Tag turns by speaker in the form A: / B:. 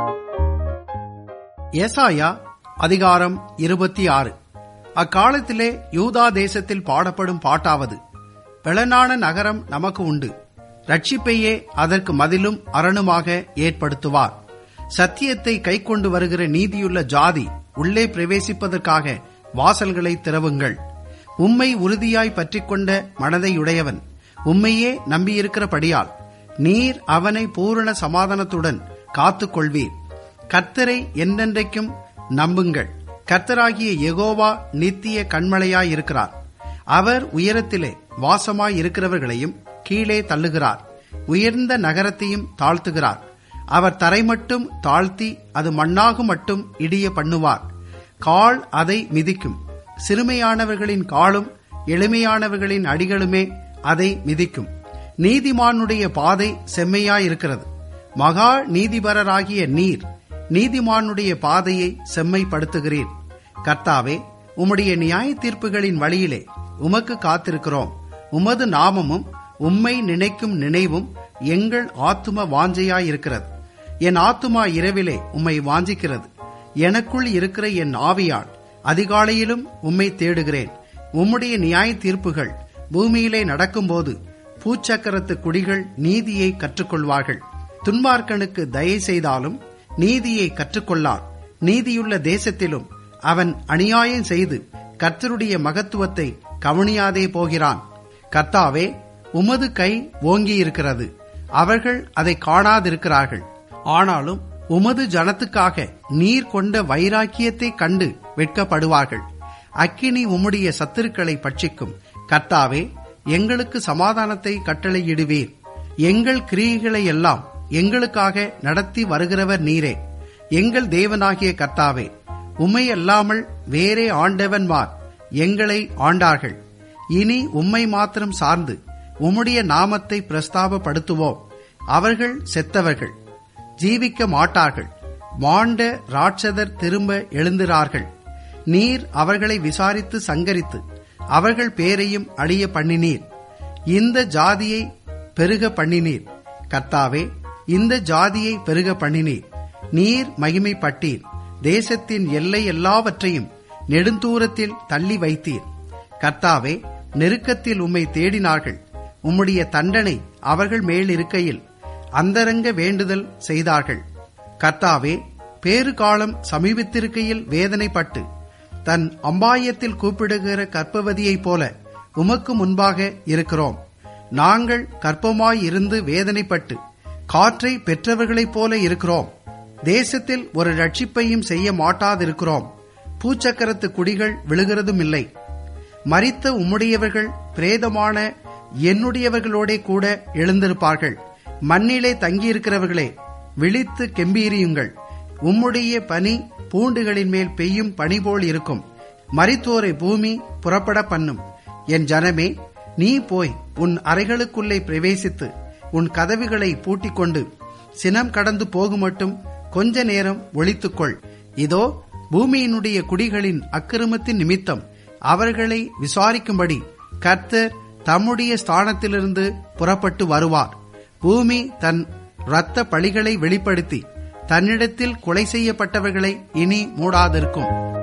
A: ஏசாயா அதிகாரம் இருபத்தி ஆறு அக்காலத்திலே யூதா தேசத்தில் பாடப்படும் பாட்டாவது பெளனான நகரம் நமக்கு உண்டு ரட்சிப்பையே அதற்கு மதிலும் அரணுமாக ஏற்படுத்துவார் சத்தியத்தை கைக்கொண்டு வருகிற நீதியுள்ள ஜாதி உள்ளே பிரவேசிப்பதற்காக வாசல்களை திறவுங்கள் உம்மை உறுதியாய் பற்றிக்கொண்ட மனதையுடையவன் உம்மையே நம்பியிருக்கிறபடியால் நீர் அவனை பூரண சமாதானத்துடன் காத்துக் கொள்வீர் கர்த்தரை என்னென்றைக்கும் நம்புங்கள் கர்த்தராகிய யெகோவா நித்திய கண்மலையாயிருக்கிறார் அவர் உயரத்திலே வாசமாய் இருக்கிறவர்களையும் கீழே தள்ளுகிறார் உயர்ந்த நகரத்தையும் தாழ்த்துகிறார் அவர் தரை மட்டும் தாழ்த்தி அது மண்ணாகு மட்டும் இடிய பண்ணுவார் கால் அதை மிதிக்கும் சிறுமையானவர்களின் காலும் எளிமையானவர்களின் அடிகளுமே அதை மிதிக்கும் நீதிமானுடைய பாதை செம்மையாயிருக்கிறது மகா நீதிபரராகிய நீர் நீதிமானுடைய பாதையை செம்மைப்படுத்துகிறீர் கர்த்தாவே உம்முடைய நியாய தீர்ப்புகளின் வழியிலே உமக்கு காத்திருக்கிறோம் உமது நாமமும் உம்மை நினைக்கும் நினைவும் எங்கள் ஆத்தும வாஞ்சையாயிருக்கிறது என் ஆத்துமா இரவிலே உம்மை வாஞ்சிக்கிறது எனக்குள் இருக்கிற என் ஆவியால் அதிகாலையிலும் உம்மை தேடுகிறேன் உம்முடைய நியாய தீர்ப்புகள் பூமியிலே நடக்கும்போது பூச்சக்கரத்து குடிகள் நீதியை கற்றுக்கொள்வார்கள் துன்மார்க்கனுக்கு தயை செய்தாலும் நீதியை கற்றுக்கொள்ளார் நீதியுள்ள தேசத்திலும் அவன் அநியாயம் செய்து கர்த்தருடைய மகத்துவத்தை கவனியாதே போகிறான் கர்த்தாவே உமது கை ஓங்கியிருக்கிறது அவர்கள் அதை காணாதிருக்கிறார்கள் ஆனாலும் உமது ஜனத்துக்காக நீர் கொண்ட வைராக்கியத்தை கண்டு வெட்கப்படுவார்கள் அக்கினி உம்முடைய சத்துருக்களை பட்சிக்கும் கர்த்தாவே எங்களுக்கு சமாதானத்தை கட்டளையிடுவீர் எங்கள் கிரியைகளை எல்லாம் எங்களுக்காக நடத்தி வருகிறவர் நீரே எங்கள் தேவனாகிய கர்த்தாவே உம்மை அல்லாமல் வேறே ஆண்டவன்மார் எங்களை ஆண்டார்கள் இனி உம்மை மாத்திரம் சார்ந்து உம்முடைய நாமத்தை பிரஸ்தாபப்படுத்துவோம் அவர்கள் செத்தவர்கள் ஜீவிக்க மாட்டார்கள் மாண்ட ராட்சதர் திரும்ப எழுந்திரார்கள் நீர் அவர்களை விசாரித்து சங்கரித்து அவர்கள் பேரையும் அழிய பண்ணினீர் இந்த ஜாதியை பெருக பண்ணினீர் கர்த்தாவே இந்த ஜாதியை பெருக பண்ணினீர் நீர் மகிமைப்பட்டீர் தேசத்தின் எல்லை எல்லாவற்றையும் நெடுந்தூரத்தில் தள்ளி வைத்தீர் கர்த்தாவே நெருக்கத்தில் உம்மை தேடினார்கள் உம்முடைய தண்டனை அவர்கள் மேல் இருக்கையில் அந்தரங்க வேண்டுதல் செய்தார்கள் கர்த்தாவே பேறு காலம் சமீபத்திருக்கையில் வேதனைப்பட்டு தன் அம்பாயத்தில் கூப்பிடுகிற கற்பவதியைப் போல உமக்கு முன்பாக இருக்கிறோம் நாங்கள் கற்பமாய் இருந்து வேதனைப்பட்டு காற்றை பெற்றவர்களைப் போல இருக்கிறோம் தேசத்தில் ஒரு ரட்சிப்பையும் செய்ய மாட்டாதிருக்கிறோம் பூச்சக்கரத்து குடிகள் விழுகிறதும் இல்லை மறித்த உம்முடையவர்கள் பிரேதமான என்னுடையவர்களோடே கூட எழுந்திருப்பார்கள் மண்ணிலே தங்கியிருக்கிறவர்களே விழித்து கெம்பீரியுங்கள் உம்முடைய பனி பூண்டுகளின் மேல் பெய்யும் பனி போல் இருக்கும் மரித்தோரை பூமி புறப்பட பண்ணும் என் ஜனமே நீ போய் உன் அறைகளுக்குள்ளே பிரவேசித்து உன் கதவுகளை பூட்டிக் கொண்டு சினம் கடந்து போகுமட்டும் கொஞ்ச நேரம் ஒழித்துக்கொள் இதோ பூமியினுடைய குடிகளின் அக்கிரமத்தின் நிமித்தம் அவர்களை விசாரிக்கும்படி கர்த்தர் தம்முடைய ஸ்தானத்திலிருந்து புறப்பட்டு வருவார் பூமி தன் இரத்த பழிகளை வெளிப்படுத்தி தன்னிடத்தில் கொலை செய்யப்பட்டவர்களை இனி மூடாதிருக்கும்